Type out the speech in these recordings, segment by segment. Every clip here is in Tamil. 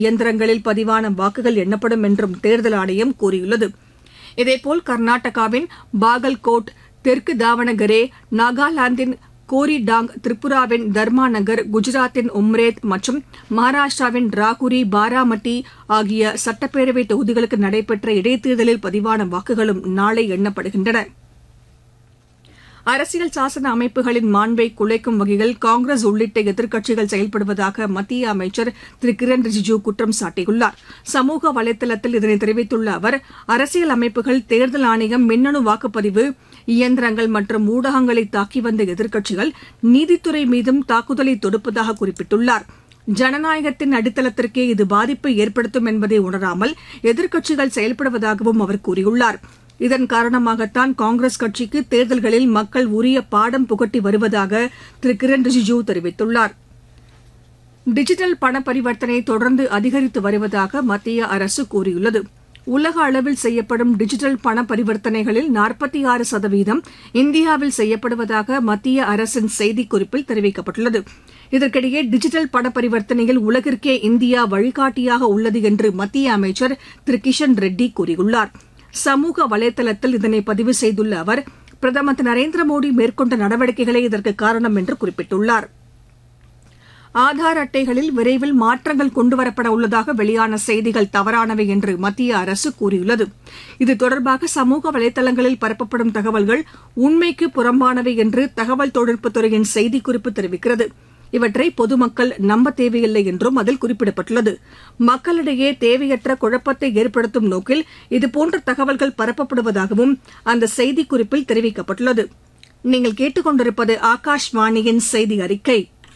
இயந்திரங்களில் பதிவான வாக்குகள் எண்ணப்படும் என்றும் தேர்தல் ஆணையம் கூறியுள்ளது இதேபோல் கர்நாடகாவின் பாகல்கோட் தெற்கு தாவணகரே நாகாலாந்தின் கோரிடாங் திரிபுராவின் தர்மாநகர் குஜராத்தின் உம்ரேத் மற்றும் மகாராஷ்டிராவின் ராகுரி பாராமட்டி ஆகிய சட்டப்பேரவை தொகுதிகளுக்கு நடைபெற்ற இடைத்தேர்தலில் பதிவான வாக்குகளும் நாளை எண்ணப்படுகின்றன அரசியல் சாசன அமைப்புகளின் மாண்பை குலைக்கும் வகையில் காங்கிரஸ் உள்ளிட்ட எதிர்க்கட்சிகள் செயல்படுவதாக மத்திய அமைச்சர் திரு கிரண் ரிஜிஜூ குற்றம் சாட்டியுள்ளார் சமூக வலைதளத்தில் இதனை தெரிவித்துள்ள அவர் அரசியல் அமைப்புகள் தேர்தல் ஆணையம் மின்னணு வாக்குப்பதிவு இயந்திரங்கள் மற்றும் ஊடகங்களை தாக்கி வந்த எதிர்க்கட்சிகள் நீதித்துறை மீதும் தாக்குதலை தொடுப்பதாக குறிப்பிட்டுள்ளார் ஜனநாயகத்தின் அடித்தளத்திற்கே இது பாதிப்பை ஏற்படுத்தும் என்பதை உணராமல் எதிர்க்கட்சிகள் செயல்படுவதாகவும் அவர் கூறியுள்ளார் இதன் காரணமாகத்தான் காங்கிரஸ் கட்சிக்கு தேர்தல்களில் மக்கள் உரிய பாடம் புகட்டி வருவதாக திரு கிரண் ரிஜிஜூ தெரிவித்துள்ளார் டிஜிட்டல் பண பரிவர்த்தனை தொடர்ந்து அதிகரித்து வருவதாக மத்திய அரசு கூறியுள்ளது உலக அளவில் செய்யப்படும் டிஜிட்டல் பண பரிவர்த்தனைகளில் நாற்பத்தி ஆறு சதவீதம் இந்தியாவில் செய்யப்படுவதாக மத்திய அரசின் செய்திக்குறிப்பில் தெரிவிக்கப்பட்டுள்ளது இதற்கிடையே டிஜிட்டல் பண பரிவர்த்தனையில் உலகிற்கே இந்தியா வழிகாட்டியாக உள்ளது என்று மத்திய அமைச்சர் திரு கிஷன் ரெட்டி கூறியுள்ளார் சமூக வலைதளத்தில் இதனை பதிவு செய்துள்ள அவர் பிரதமர் திரு நரேந்திர மோடி மேற்கொண்ட நடவடிக்கைகளே இதற்கு காரணம் என்று குறிப்பிட்டுள்ளார் ஆதார் அட்டைகளில் விரைவில் மாற்றங்கள் கொண்டுவரப்பட உள்ளதாக வெளியான செய்திகள் தவறானவை என்று மத்திய அரசு கூறியுள்ளது இது தொடர்பாக சமூக வலைதளங்களில் பரப்பப்படும் தகவல்கள் உண்மைக்கு புறம்பானவை என்று தகவல் தொழில்நுட்பத்துறையின் செய்திக்குறிப்பு தெரிவிக்கிறது இவற்றை பொதுமக்கள் நம்ப தேவையில்லை என்றும் அதில் குறிப்பிடப்பட்டுள்ளது மக்களிடையே தேவையற்ற குழப்பத்தை ஏற்படுத்தும் நோக்கில் இதுபோன்ற தகவல்கள் பரப்பப்படுவதாகவும் அந்த செய்திக்குறிப்பில் தெரிவிக்கப்பட்டுள்ளது நீங்கள் கேட்டுக்கொண்டிருப்பது ஆகாஷ்வாணியின் செய்தி அறிக்கை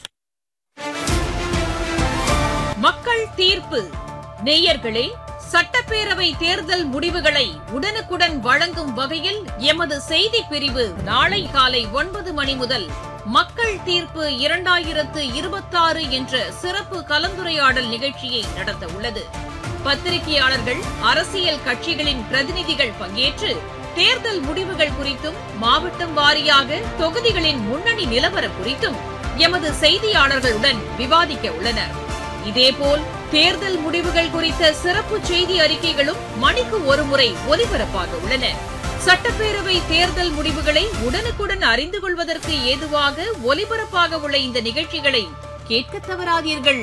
மக்கள் தீர்ப்பு நேயர்களே சட்டப்பேரவை தேர்தல் முடிவுகளை உடனுக்குடன் வழங்கும் வகையில் எமது செய்தி பிரிவு நாளை காலை ஒன்பது மணி முதல் மக்கள் தீர்ப்பு இரண்டாயிரத்து இருபத்தாறு என்ற சிறப்பு கலந்துரையாடல் நிகழ்ச்சியை நடத்த உள்ளது பத்திரிகையாளர்கள் அரசியல் கட்சிகளின் பிரதிநிதிகள் பங்கேற்று தேர்தல் முடிவுகள் குறித்தும் மாவட்டம் வாரியாக தொகுதிகளின் முன்னணி நிலவரம் குறித்தும் எமது செய்தியாளர்களுடன் விவாதிக்க உள்ளனர் இதேபோல் தேர்தல் முடிவுகள் குறித்த சிறப்பு செய்தி அறிக்கைகளும் மணிக்கு ஒருமுறை ஒலிபரப்பாக உள்ளன சட்டப்பேரவை தேர்தல் முடிவுகளை உடனுக்குடன் அறிந்து கொள்வதற்கு ஏதுவாக ஒலிபரப்பாக உள்ள இந்த நிகழ்ச்சிகளை கேட்க தவறாதீர்கள்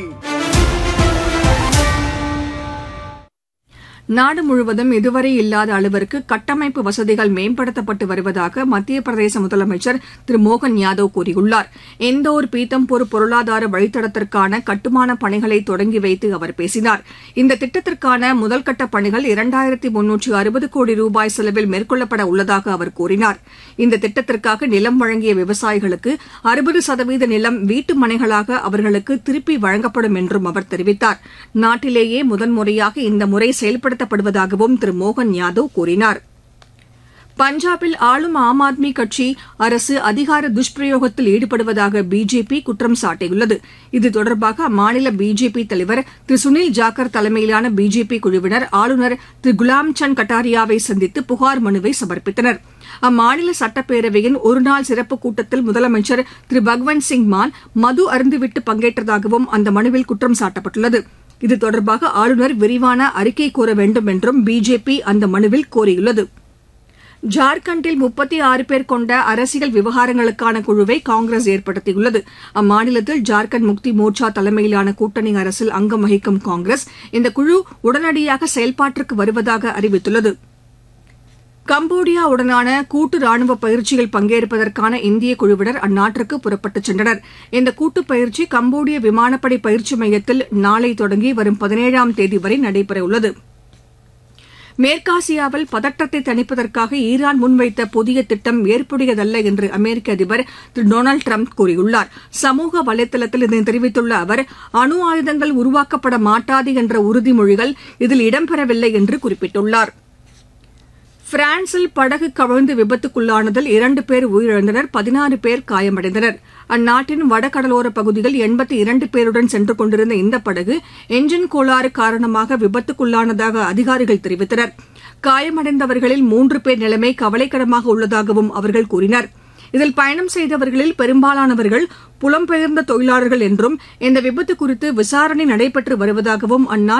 நாடு முழுவதும் இதுவரை இல்லாத அளவிற்கு கட்டமைப்பு வசதிகள் மேம்படுத்தப்பட்டு வருவதாக மத்திய பிரதேச முதலமைச்சர் திரு மோகன் யாதவ் கூறியுள்ளார் இந்தோர் பீத்தம்பூர் பொருளாதார வழித்தடத்திற்கான கட்டுமான பணிகளை தொடங்கி வைத்து அவர் பேசினார் இந்த திட்டத்திற்கான முதல்கட்ட பணிகள் இரண்டாயிரத்தி முன்னூற்று அறுபது கோடி ரூபாய் செலவில் மேற்கொள்ளப்பட உள்ளதாக அவர் கூறினார் இந்த திட்டத்திற்காக நிலம் வழங்கிய விவசாயிகளுக்கு அறுபது சதவீத நிலம் வீட்டு மனைகளாக அவர்களுக்கு திருப்பி வழங்கப்படும் என்றும் அவர் தெரிவித்தார் நாட்டிலேயே முதன்முறையாக இந்த முறை செயல்படுத்த செயல்படுத்தப்படுவதாகவும் திரு மோகன் யாதவ் கூறினார் பஞ்சாபில் ஆளும் ஆம் ஆத்மி கட்சி அரசு அதிகார துஷ்பிரயோகத்தில் ஈடுபடுவதாக பிஜேபி குற்றம் சாட்டியுள்ளது இது தொடர்பாக அம்மாநில பிஜேபி தலைவர் திரு சுனில் ஜாக்கர் தலைமையிலான பிஜேபி குழுவினர் ஆளுநர் திரு குலாம்சந்த் கட்டாரியாவை சந்தித்து புகார் மனுவை சமர்ப்பித்தனர் அம்மாநில சட்டப்பேரவையின் ஒருநாள் சிறப்பு கூட்டத்தில் முதலமைச்சர் திரு பகவந்த் சிங் மான் மது அருந்துவிட்டு பங்கேற்றதாகவும் அந்த மனுவில் குற்றம் சாட்டப்பட்டுள்ளது இது தொடர்பாக ஆளுநர் விரிவான அறிக்கை கோர வேண்டும் என்றும் பிஜேபி அந்த மனுவில் கோரியுள்ளது ஜார்க்கண்டில் முப்பத்தி ஆறு பேர் கொண்ட அரசியல் விவகாரங்களுக்கான குழுவை காங்கிரஸ் ஏற்படுத்தியுள்ளது அம்மாநிலத்தில் ஜார்க்கண்ட் முக்தி மோர்ச்சா தலைமையிலான கூட்டணி அரசில் அங்கம் வகிக்கும் காங்கிரஸ் இந்த குழு உடனடியாக செயல்பாட்டிற்கு வருவதாக அறிவித்துள்ளது கம்போடியாவுடனான கூட்டு ராணுவ பயிற்சியில் பங்கேற்பதற்கான இந்திய குழுவினர் அந்நாட்டிற்கு புறப்பட்டுச் சென்றனர் இந்த கூட்டுப் பயிற்சி கம்போடிய விமானப்படை பயிற்சி மையத்தில் நாளை தொடங்கி வரும் பதினேழாம் தேதி வரை நடைபெறவுள்ளது மேற்காசியாவில் பதற்றத்தை தணிப்பதற்காக ஈரான் முன்வைத்த புதிய திட்டம் ஏற்புடையதல்ல என்று அமெரிக்க அதிபர் திரு டொனால்டு டிரம்ப் கூறியுள்ளார் சமூக வலைதளத்தில் இதனை தெரிவித்துள்ள அவர் அணு ஆயுதங்கள் உருவாக்கப்பட மாட்டாது என்ற உறுதிமொழிகள் இதில் இடம்பெறவில்லை என்று குறிப்பிட்டுள்ளார் பிரான்சில் படகு கவிழ்ந்து விபத்துக்குள்ளானதில் இரண்டு பேர் உயிரிழந்தனர் பதினாறு பேர் காயமடைந்தனர் அந்நாட்டின் வடகடலோர பகுதியில் எண்பத்தி இரண்டு பேருடன் சென்று கொண்டிருந்த இந்த படகு என்ஜின் கோளாறு காரணமாக விபத்துக்குள்ளானதாக அதிகாரிகள் தெரிவித்தனர் காயமடைந்தவர்களில் மூன்று பேர் நிலைமை கவலைக்கிடமாக உள்ளதாகவும் அவர்கள் கூறினர் இதில் பயணம் செய்தவர்களில் பெரும்பாலானவர்கள் புலம்பெயர்ந்த தொழிலாளர்கள் என்றும் இந்த விபத்து குறித்து விசாரணை நடைபெற்று வருவதாகவும் அந்நாட்டு